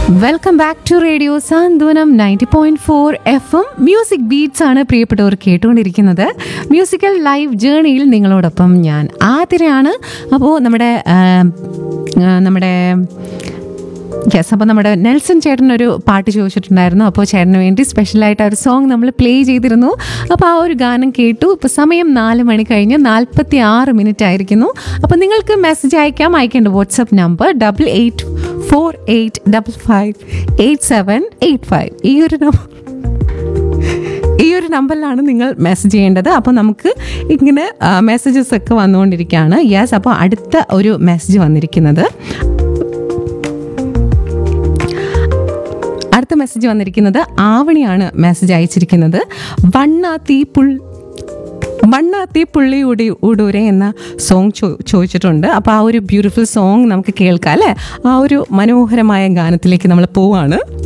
welcome back to radio Santhwanam ninety point four F M music beats ആണ് പ്രിയപ്പെട്ടവർ കേട്ടുകൊണ്ടിരിക്കുന്നത് musical live ജേണിയിൽ നിങ്ങളോടൊപ്പം ഞാൻ ആതിരയാണ് അപ്പോൾ നമ്മുടെ ആ, ആ, നമ്മുടെ യെസ് അപ്പോൾ നമ്മുടെ നെൽസൺ ചേട്ടൻ ഒരു പാട്ട് ചോദിച്ചിട്ടുണ്ടായിരുന്നു അപ്പോൾ ചേട്ടന് വേണ്ടി സ്പെഷ്യലായിട്ട് ആ ഒരു സോങ് നമ്മൾ പ്ലേ ചെയ്തിരുന്നു അപ്പോൾ ആ ഒരു ഗാനം കേട്ടു ഇപ്പോൾ സമയം നാല് മണി കഴിഞ്ഞ് നാൽപ്പത്തി ആറ് മിനിറ്റ് ആയിരിക്കുന്നു അപ്പോൾ നിങ്ങൾക്ക് മെസ്സേജ് അയക്കാം അയക്കേണ്ട WhatsApp number double eight four eight double five eight seven eight five ഈ ഒരു നമ്പർ ഈ ഒരു നമ്പറിലാണ് നിങ്ങൾ മെസ്സേജ് ചെയ്യേണ്ടത് അപ്പോൾ നമുക്ക് ഇങ്ങനെ മെസ്സേജസ് ഒക്കെ വന്നുകൊണ്ടിരിക്കുകയാണ് യെസ് അപ്പോൾ അടുത്ത ഒരു മെസ്സേജ് വന്നിരിക്കുന്നത് അടുത്ത മെസ്സേജ് വന്നിരിക്കുന്നത് ആവണിയാണ് മെസ്സേജ് അയച്ചിരിക്കുന്നത് വണ്ണാത്തി പുൾ വണ്ണാത്തി പുള്ളി ഉടി ഉടൂരെ എന്ന സോങ് ചോ ചോദിച്ചിട്ടുണ്ട് അപ്പോൾ ആ ഒരു ബ്യൂട്ടിഫുൾ സോങ് നമുക്ക് കേൾക്കാം അല്ലേ ആ ഒരു മനോഹരമായ ഗാനത്തിലേക്ക് നമ്മൾ പോവാണ്